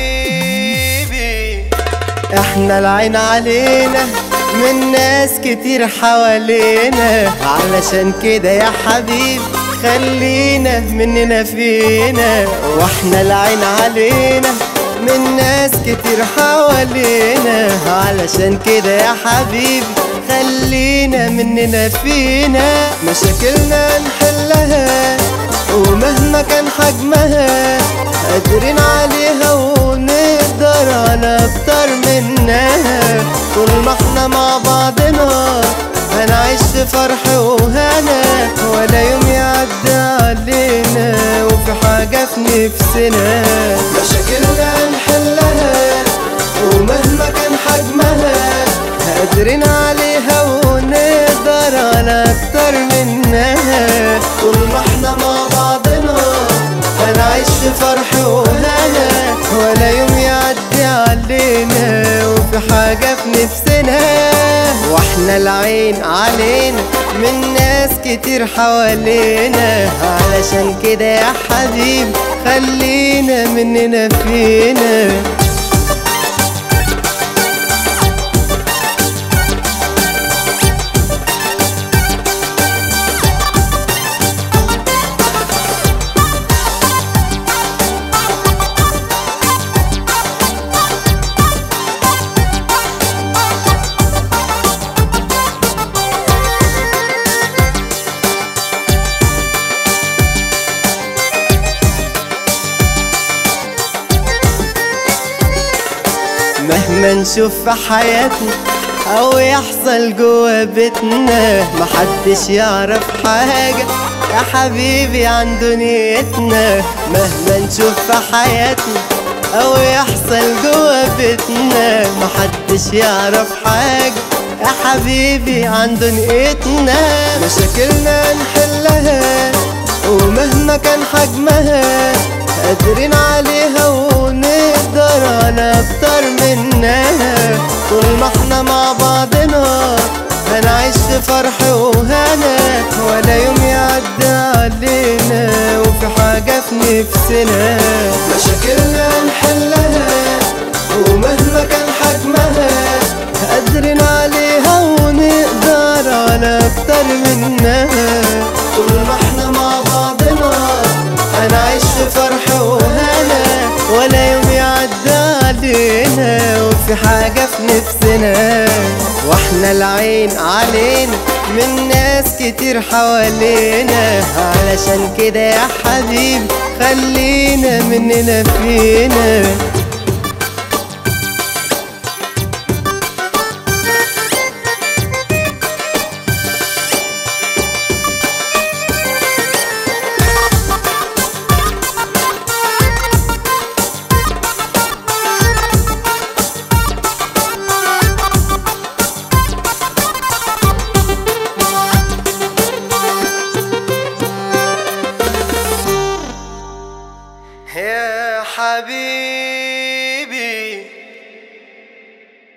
حبيبي احنا العين علينا من ناس كتير حوالينا علشان كده يا حبيبي خلينا مننا فينا واحنا العين علينا من ناس كتير حوالينا علشان كده يا حبيبي خلينا مننا فينا مشاكلنا نحلها ومهما كان حجمها قادرين عليها ونقدر على اكتر منها طول ما احنا مع بعضنا هنعيش في فرح وهنا ولا يوم يعدي علينا وفي حاجة في نفسنا مشاكلنا نحلها ومهما كان حجمها قادرين عليها ونقدر على اكتر منها طول ما احنا مع بعضنا هنعيش في فرح وهنا ولا يوم يعدي علينا وفي حاجة في نفسنا واحنا العين علينا من ناس كتير حوالينا علشان كده يا حبيبي خلينا مننا فينا مهما نشوف في حياتنا او يحصل جوا بيتنا محدش يعرف حاجة يا حبيبي عن دنيتنا مهما نشوف في حياتنا او يحصل جوا بيتنا محدش يعرف حاجة يا حبيبي عن دنيتنا مشاكلنا نحلها ومهما كان حجمها قادرين عليها ونقدر على اكتر منها طول ما احنا مع بعضنا هنعيش في فرح وهنا ولا يوم يعدي علينا وفي حاجة في نفسنا مشاكلنا نحلها ومهما كان حجمها قادرين عليها ونقدر على اكتر منها طول ما احنا مع بعضنا هنعيش في فرح وهنا ولا يوم يعدي علينا وفي حاجة في نفسنا واحنا العين علينا من ناس كتير حوالينا علشان كده يا حبيبي خلينا مننا فينا